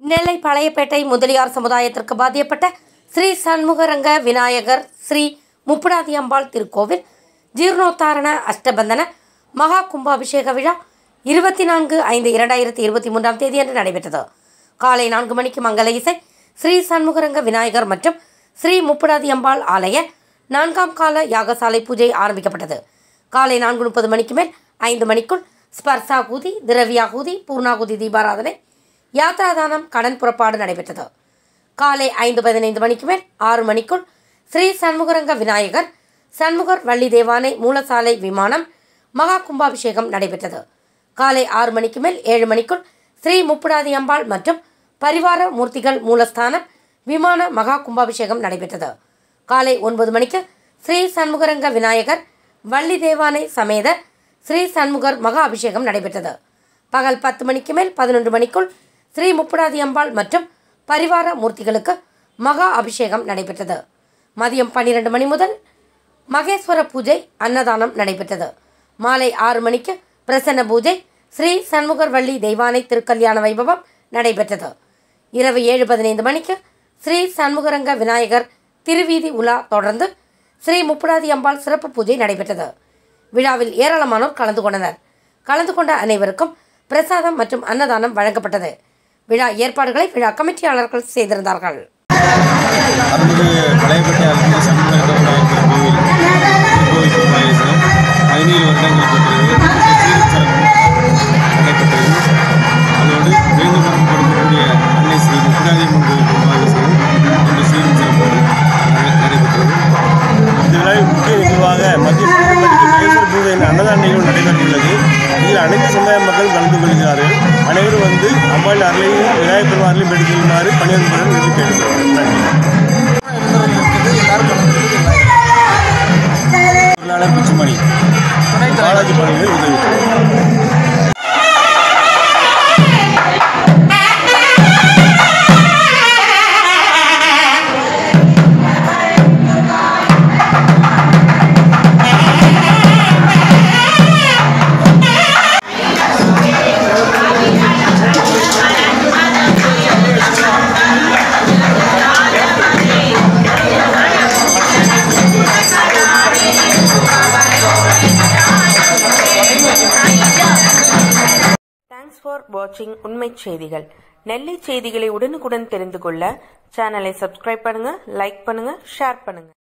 நெல்லை பழையப்பேட்டை முதலியார் சமுதாயத்திற்கு பாதியப்பட்ட ஸ்ரீ சண்முகரங்க விநாயகர் ஸ்ரீ முப்புடாதி அம்பாள் திருக்கோவில் ஜீர்ணோத்தாரண அஷ்டபந்தன மகா கும்பாபிஷேக விழா இருபத்தி நான்கு ஐந்து இரண்டாயிரத்தி இருபத்தி மூன்றாம் தேதியன்று நடைபெற்றது காலை நான்கு மணிக்கு மங்கள இசை ஸ்ரீ சண்முகரங்க விநாயகர் மற்றும் ஸ்ரீ முப்புடாதி அம்பாள் ஆலய நான்காம் கால யாகசாலை பூஜை ஆரம்பிக்கப்பட்டது காலை நான்கு முப்பது மணிக்கு மேல் ஐந்து மணிக்குள் ஸ்பர்சாகூதி திரவியாகூதி பூர்ணாகுதி தீபாராதனை யாத்ராதானம் கடன் புறப்பாடு நடைபெற்றது காலை ஐந்து பதினைந்து மணிக்கு மேல் ஆறு மணிக்குள் ஸ்ரீ சண்முகரங்க விநாயகர் சண்முகர் வள்ளி தேவானை மூலசாலை விமானம் மகா கும்பாபிஷேகம் நடைபெற்றது காலை ஆறு மணிக்கு மேல் ஏழு மணிக்குள் ஸ்ரீ முப்புடாதி அம்பாள் மற்றும் பரிவார மூர்த்திகள் மூலஸ்தானம் விமான மகா கும்பாபிஷேகம் நடைபெற்றது காலை ஒன்பது மணிக்கு ஸ்ரீ சண்முகரங்க விநாயகர் வள்ளி தேவானை சமேத ஸ்ரீ சண்முகர் மகா அபிஷேகம் நடைபெற்றது பகல் பத்து மணிக்கு மேல் பதினொன்று மணிக்குள் ஸ்ரீ முப்புடாதி அம்பாள் மற்றும் பரிவார மூர்த்திகளுக்கு மகா அபிஷேகம் நடைபெற்றது மதியம் பன்னிரண்டு மணி முதல் மகேஸ்வர பூஜை அன்னதானம் நடைபெற்றது மாலை ஆறு மணிக்கு பிரசன்ன பூஜை ஸ்ரீ சண்முகர்வள்ளி தெய்வானை திருக்கல்யாண வைபவம் நடைபெற்றது இரவு ஏழு பதினைந்து மணிக்கு ஸ்ரீ சண்முகரங்க விநாயகர் திருவீதி உலா தொடர்ந்து ஸ்ரீ முப்புடாதி அம்பாள் சிறப்பு பூஜை நடைபெற்றது விழாவில் ஏராளமானோர் கலந்து கொண்டனர் கலந்து கொண்ட அனைவருக்கும் பிரசாதம் மற்றும் அன்னதானம் வழங்கப்பட்டது விழா ஏற்பாடுகளை விழா கமிட்டியாளர்கள் செய்திருந்தார்கள் அருள்மிகு பழையப்பட்டி அருள்மிகு சண்முக விநாயகர் கோவில் திருக்கோவில் திருமாலேஸ்வரம் பதினேழு வருடங்களுக்கு பிறகு சீர்திருத்தம் நடைபெற்றது அதோடு வேண்டுமரம் கொடுக்கக்கூடிய அன்னை ஸ்ரீ முக்குடாதியம்மன் கோவில் திருமாலேஸ்வரம் இன்று சீரும் சிறப்போடு நட- நடைபெற்றது இந்த விழாவில் முக்கிய நிகழ்வாக மத்திய பள்ளிக்கு மகேஸ்வர பூஜை என்ற அன்னதான நிகழ்வு நடைபெற்றுள்ளது இதில் அனைத்து சமுதாய மக்களும் கலந்து கொள்கிறார்கள் அனைவரும் வந்து அம்பாள் அருளையும் விநாயகர் பெருமாளையும் எடுத்து செல்லுமாறு பணியாளர்களுடன் விரும்பி கேட்டுக்கொள்கிறேன் நன்றி பொருளாளர் பிச்சுமணி பாலாஜி பணிகளில் உதவி தேங்க்ஸ் ஃபார் வாட்சிங் உண்மை செய்திகள் நெல்லை செய்திகளை உடனுக்குடன் தெரிந்து கொள்ள சேனலை சப்ஸ்கிரைப் பண்ணுங்க லைக் பண்ணுங்க ஷேர் பண்ணுங்க